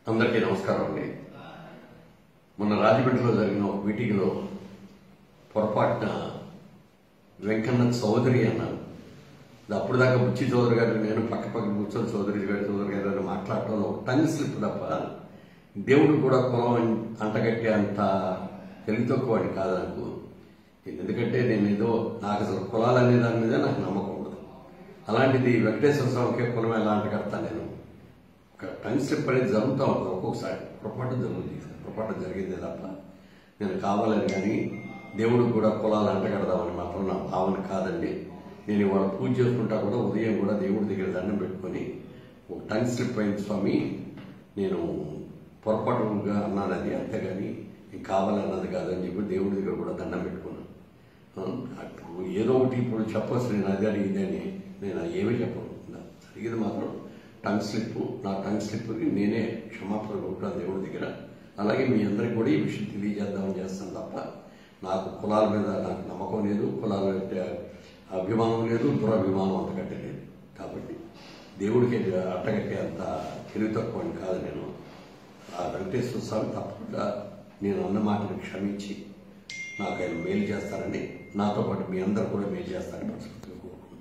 అందరికీ నమస్కారం అండి మొన్న రాజమండ్రిలో జరిగిన ఒక మీటింగ్లో పొరపాటున వెంకన్న చౌదరి అన్నాను అప్పుడు దాకా బుచ్చి చౌదరి గారు నేను పక్క పక్క కూర్చొని చౌదరి గారు చౌదరి గారు అని మాట్లాడటంలో ఒక టంగ్ స్లిప్ తప్ప దేవుడు కూడా కులం అన్- అంటగట్టే అంత తెలివి తక్కువ వాడిని కాదు నాకు ఎందుకంటే నేను ఏదో నాకు అసలు కులాలు అనే దాని మీద నాకు నమ్మకం ఉండదు అలాంటిది వెంకటేశ్వర స్వామికే కులం ఎలా అంటగడతాను నేను ఒక టంగ్ స్లిప్ అనేది జరుగుతూ ఉంటుంది ఒక్కొక్కసారి పొరపాటు జరుగుతుంది పొరపాటు జరిగిందే తప్ప నేను కావాలని కానీ దేవుడు కూడా కులాలు అంటగడదామని మాత్రం నా భావన కాదండి నేను ఇవాళ పూజ చేసుకుంటా కూడా ఉదయం కూడా దేవుడి దగ్గర దండం పెట్టుకొని ఒక టంగ్ స్లిప్ అయింది స్వామి నేను పొరపాటుగా అన్నాను అది అంతేగాని నీకు కావాలన్నది కాదని చెప్పి దేవుడి దగ్గర కూడా దండం పెట్టుకున్నాను ఆ, అప్పుడు ఏదో ఒకటి ఇప్పుడు చెప్పొచ్చు నేను అదే అని ఇది అని నేను ఏమీ చెప్పను జరిగింది మాత్రం టంగ్ స్లిప్ నా టంగ్ స్లిప్కి నేనే క్షమాపణ కోరుకుంటాను దేవుడి దగ్గర అలాగే మీ అందరికి కూడా ఈ విషయం తెలియజేద్దామని చేస్తాను తప్ప నాకు కులాల మీద నాకు నమ్మకం లేదు కులాల మీద అభిమానం లేదు దురభిమానం అంతకంటే లేదు కాబట్టి దేవుడికి అట్టగట్టే అంత తెలివి తక్కువ అని కాదు నేను ఆ వెంకటేశ్వర స్వామి తప్పకుండా నేను అన్న మాటను క్షమించి నాకు ఆయన మేలు చేస్తారని నాతో పాటు మీ అందరు కూడా మేలు చేస్తారని మనస్ఫూర్తిగా కోరుకుంటున్నాను